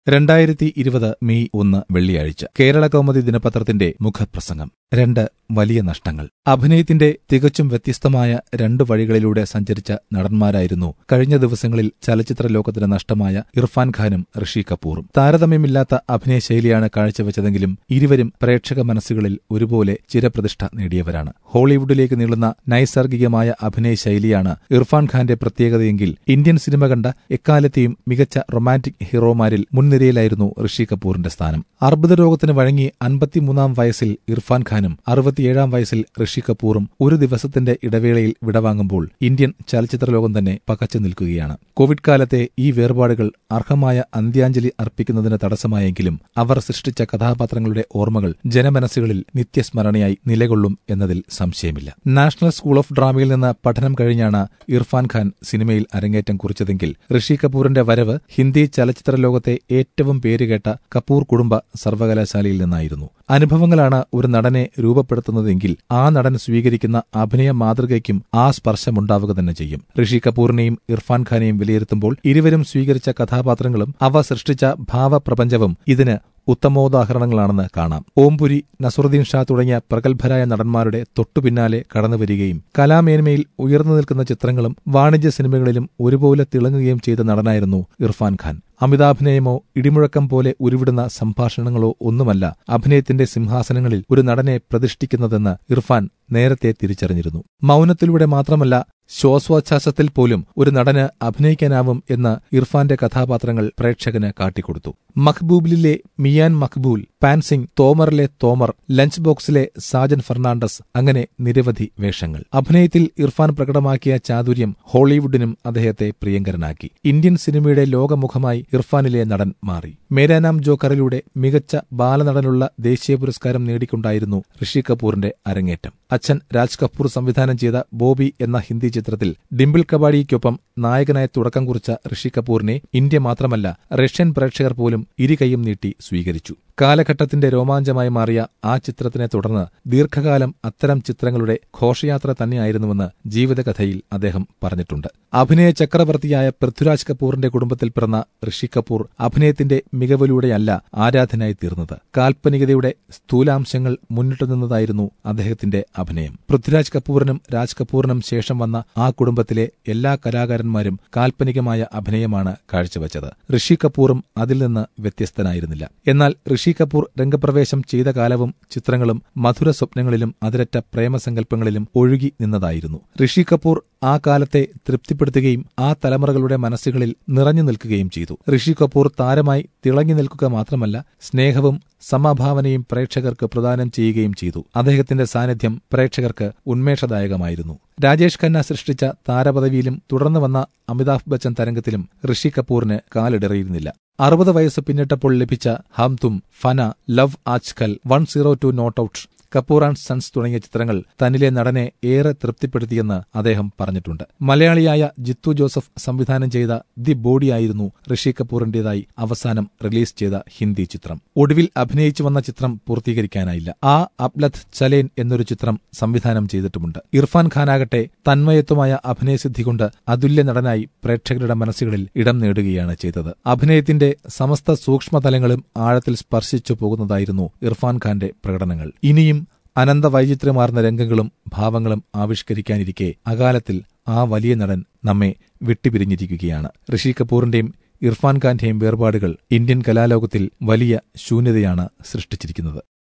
രണ്ടായിരത്തി ഇരുപത് മെയ് ഒന്ന് വെള്ളിയാഴ്ച കേരള കൗമുദി ദിനപത്രത്തിന്റെ മുഖപ്രസംഗം രണ്ട് വലിയ നഷ്ടങ്ങൾ അഭിനയത്തിന്റെ തികച്ചും വ്യത്യസ്തമായ രണ്ട് വഴികളിലൂടെ സഞ്ചരിച്ച നടന്മാരായിരുന്നു കഴിഞ്ഞ ദിവസങ്ങളിൽ ചലച്ചിത്ര ലോകത്തിന് നഷ്ടമായ ഇർഫാൻ ഖാനും ഋഷി കപൂറും താരതമ്യമില്ലാത്ത അഭിനയ ശൈലിയാണ് കാഴ്ചവെച്ചതെങ്കിലും ഇരുവരും പ്രേക്ഷക മനസ്സുകളിൽ ഒരുപോലെ ചിരപ്രതിഷ്ഠ നേടിയവരാണ് ഹോളിവുഡിലേക്ക് നീളുന്ന നൈസർഗികമായ അഭിനയ ശൈലിയാണ് ഇർഫാൻ ഖാന്റെ പ്രത്യേകതയെങ്കിൽ ഇന്ത്യൻ സിനിമ കണ്ട എക്കാലത്തെയും മികച്ച റൊമാന്റിക് ഹീറോമാരിൽ മുൻനിരയിലായിരുന്നു ഋഷി കപൂറിന്റെ സ്ഥാനം അർബുദ രോഗത്തിന് വഴങ്ങി അൻപത്തിമൂന്നാം വയസ്സിൽ ഇർഫാൻ ഖാനും അറുപത്തിയേഴാം വയസ്സിൽ ഋഷി കപൂറും ഒരു ദിവസത്തിന്റെ ഇടവേളയിൽ വിടവാങ്ങുമ്പോൾ ഇന്ത്യൻ ചലച്ചിത്ര ലോകം തന്നെ പകച്ചു നിൽക്കുകയാണ് കോവിഡ് കാലത്തെ ഈ വേർപാടുകൾ അർഹമായ അന്ത്യാഞ്ജലി അർപ്പിക്കുന്നതിന് തടസ്സമായെങ്കിലും അവർ സൃഷ്ടിച്ച കഥാപാത്രങ്ങളുടെ ഓർമ്മകൾ ജനമനസ്സുകളിൽ നിത്യസ്മരണയായി നിലകൊള്ളും എന്നതിൽ സംശയമില്ല നാഷണൽ സ്കൂൾ ഓഫ് ഡ്രാമയിൽ നിന്ന് പഠനം കഴിഞ്ഞാണ് ഇർഫാൻ ഖാൻ സിനിമയിൽ അരങ്ങേറ്റം കുറിച്ചതെങ്കിൽ ഋഷി കപൂറിന്റെ വരവ് ഹിന്ദി ചലച്ചിത്ര ലോകത്തെ ഏറ്റവും പേരുകേട്ട കപൂർ കുടുംബ സർവകലാശാലയിൽ നിന്നായിരുന്നു അനുഭവങ്ങളാണ് ഒരു നടനെ രൂപപ്പെടുത്തുന്നതെങ്കിൽ ആ നടൻ സ്വീകരിക്കുന്ന അഭിനയ മാതൃകയ്ക്കും ആ സ്പർശമുണ്ടാവുക തന്നെ ചെയ്യും ഋഷി കപൂറിനെയും ഇർഫാൻ ഖാനെയും വിലയിരുത്തുമ്പോൾ ഇരുവരും സ്വീകരിച്ച കഥാപാത്രങ്ങളും അവ സൃഷ്ടിച്ച ഭാവപ്രപഞ്ചവും ഇതിന് ഉത്തമോദാഹരണങ്ങളാണെന്ന് കാണാം ഓംപുരി നസുറുദ്ദീൻ ഷാ തുടങ്ങിയ പ്രഗത്ഭരായ നടന്മാരുടെ തൊട്ടുപിന്നാലെ കടന്നുവരികയും കലാമേന്മയിൽ ഉയർന്നു നിൽക്കുന്ന ചിത്രങ്ങളും വാണിജ്യ സിനിമകളിലും ഒരുപോലെ തിളങ്ങുകയും ചെയ്ത നടനായിരുന്നു ഇർഫാൻ ഖാൻ അമിതാഭിനയമോ ഇടിമുഴക്കം പോലെ ഉരുവിടുന്ന സംഭാഷണങ്ങളോ ഒന്നുമല്ല അഭിനയത്തിന്റെ സിംഹാസനങ്ങളിൽ ഒരു നടനെ പ്രതിഷ്ഠിക്കുന്നതെന്ന് ഇർഫാൻ നേരത്തെ തിരിച്ചറിഞ്ഞിരുന്നു മൗനത്തിലൂടെ മാത്രമല്ല ശ്വാസോച്ഛ്വാസത്തിൽ പോലും ഒരു നടന് അഭിനയിക്കാനാവും എന്ന് ഇർഫാന്റെ കഥാപാത്രങ്ങൾ പ്രേക്ഷകന് കാട്ടിക്കൊടുത്തു മഖ്ബൂബിലെ മിയാൻ മഖ്ബൂൽ പാൻസിംഗ് തോമറിലെ തോമർ ലഞ്ച് ബോക്സിലെ സാജൻ ഫെർണാണ്ടസ് അങ്ങനെ നിരവധി വേഷങ്ങൾ അഭിനയത്തിൽ ഇർഫാൻ പ്രകടമാക്കിയ ചാതുര്യം ഹോളിവുഡിനും അദ്ദേഹത്തെ പ്രിയങ്കരനാക്കി ഇന്ത്യൻ സിനിമയുടെ ലോകമുഖമായി ഇർഫാനിലെ നടൻ മാറി മേരാനാം ജോക്കറിലൂടെ മികച്ച ബാലനടനുള്ള ദേശീയ പുരസ്കാരം നേടിക്കൊണ്ടായിരുന്നു ഋഷി കപൂറിന്റെ അരങ്ങേറ്റം അച്ഛൻ രാജ് കപൂർ സംവിധാനം ചെയ്ത ബോബി എന്ന ഹിന്ദി ചിത്രത്തിൽ ഡിംപിൾ കബാഡിയ്ക്കൊപ്പം നായകനായി തുടക്കം കുറിച്ച ഋഷി കപൂറിനെ ഇന്ത്യ മാത്രമല്ല റഷ്യൻ പ്രേക്ഷകർ പോലും ഇരുകൈയും നീട്ടി സ്വീകരിച്ചു കാലഘട്ടത്തിന്റെ രോമാഞ്ചമായി മാറിയ ആ ചിത്രത്തിനെ തുടർന്ന് ദീർഘകാലം അത്തരം ചിത്രങ്ങളുടെ ഘോഷയാത്ര തന്നെയായിരുന്നുവെന്ന് ജീവിതകഥയിൽ അദ്ദേഹം പറഞ്ഞിട്ടുണ്ട് അഭിനയ ചക്രവർത്തിയായ പൃഥ്വിരാജ് കപൂറിന്റെ കുടുംബത്തിൽ പിറന്ന ഋഷി കപൂർ അഭിനയത്തിന്റെ മികവിലൂടെയല്ല ആരാധനായി തീർന്നത് കാൽപ്പനികതയുടെ സ്ഥൂലാംശങ്ങൾ മുന്നിട്ടു നിന്നതായിരുന്നു അദ്ദേഹത്തിന്റെ അഭിനയം പൃഥ്വിരാജ് കപൂറിനും രാജ് കപൂറിനും ശേഷം വന്ന ആ കുടുംബത്തിലെ എല്ലാ കലാകാരന്മാരും കാൽപ്പനികമായ അഭിനയമാണ് കാഴ്ചവെച്ചത് ഋഷി കപൂറും അതിൽ നിന്ന് വ്യത്യസ്തനായിരുന്നില്ല എന്നാൽ ഋഷി കപൂർ രംഗപ്രവേശം ചെയ്ത കാലവും ചിത്രങ്ങളും മധുര സ്വപ്നങ്ങളിലും അതിരറ്റ പ്രേമസങ്കല്പങ്ങളിലും ഒഴുകി നിന്നതായിരുന്നു ഋഷി കപൂർ ആ കാലത്തെ തൃപ്തിപ്പെടുത്തുകയും ആ തലമുറകളുടെ മനസ്സുകളിൽ നിറഞ്ഞു നിൽക്കുകയും ചെയ്തു ഋഷി കപൂർ താരമായി തിളങ്ങി നിൽക്കുക മാത്രമല്ല സ്നേഹവും സമഭാവനയും പ്രേക്ഷകർക്ക് പ്രദാനം ചെയ്യുകയും ചെയ്തു അദ്ദേഹത്തിന്റെ സാന്നിധ്യം പ്രേക്ഷകർക്ക് ഉന്മേഷദായകമായിരുന്നു രാജേഷ് ഖന്ന സൃഷ്ടിച്ച താരപദവിയിലും തുടർന്നു വന്ന അമിതാഭ് ബച്ചൻ തരംഗത്തിലും ഋഷി കപൂറിന് കാലിടറിയിരുന്നില്ല അറുപത് വയസ്സ് പിന്നിട്ടപ്പോൾ ലഭിച്ച Hum Tum Fanaa love Aaj Kal one zero two not out Kapoor and sons തുടങ്ങിയ ചിത്രങ്ങൾ തന്നിലെ നടനെ ഏറെ തൃപ്തിപ്പെടുത്തിയെന്ന് അദ്ദേഹം പറഞ്ഞിട്ടുണ്ട് മലയാളിയായ ജിത്തു ജോസഫ് സംവിധാനം ചെയ്ത ദി ബോഡിയായിരുന്നു ഋഷി കപൂറിന്റേതായി അവസാനം റിലീസ് ചെയ്ത ഹിന്ദി ചിത്രം ഒടുവിൽ അഭിനയിച്ചു വന്ന ചിത്രം പൂർത്തീകരിക്കാനായില്ല ആ അബ്ലത്ത് ചലേൻ എന്നൊരു ചിത്രം സംവിധാനം ചെയ്തിട്ടുമുണ്ട് ഇർഫാൻ ഖാനാകട്ടെ തന്മയത്വമായ അഭിനയസിദ്ധി കൊണ്ട് അതുല്യ നടനായി പ്രേക്ഷകരുടെ മനസ്സുകളിൽ ഇടം നേടുകയാണ് ചെയ്തത് അഭിനയത്തിന്റെ സമസ്ത സൂക്ഷ്മതലങ്ങളും ആഴത്തിൽ സ്പർശിച്ചു പോകുന്നതായിരുന്നു ഇർഫാൻ ഖാന്റെ പ്രകടനങ്ങൾ ഇനിയും അനന്ത വൈചിത്ര്യമാർന്ന രംഗങ്ങളും ഭാവങ്ങളും ആവിഷ്കരിക്കാനിരിക്കെ അകാലത്തിൽ ആ വലിയ നടൻ നമ്മെ വിട്ടുപിരിഞ്ഞിരിക്കുകയാണ് ഋഷി കപൂറിന്റെയും ഇർഫാൻ ഖാന്റെയും വേർപാടുകൾ ഇന്ത്യൻ കലാലോകത്തിൽ വലിയ ശൂന്യതയാണ് സൃഷ്ടിച്ചിരിക്കുന്നത്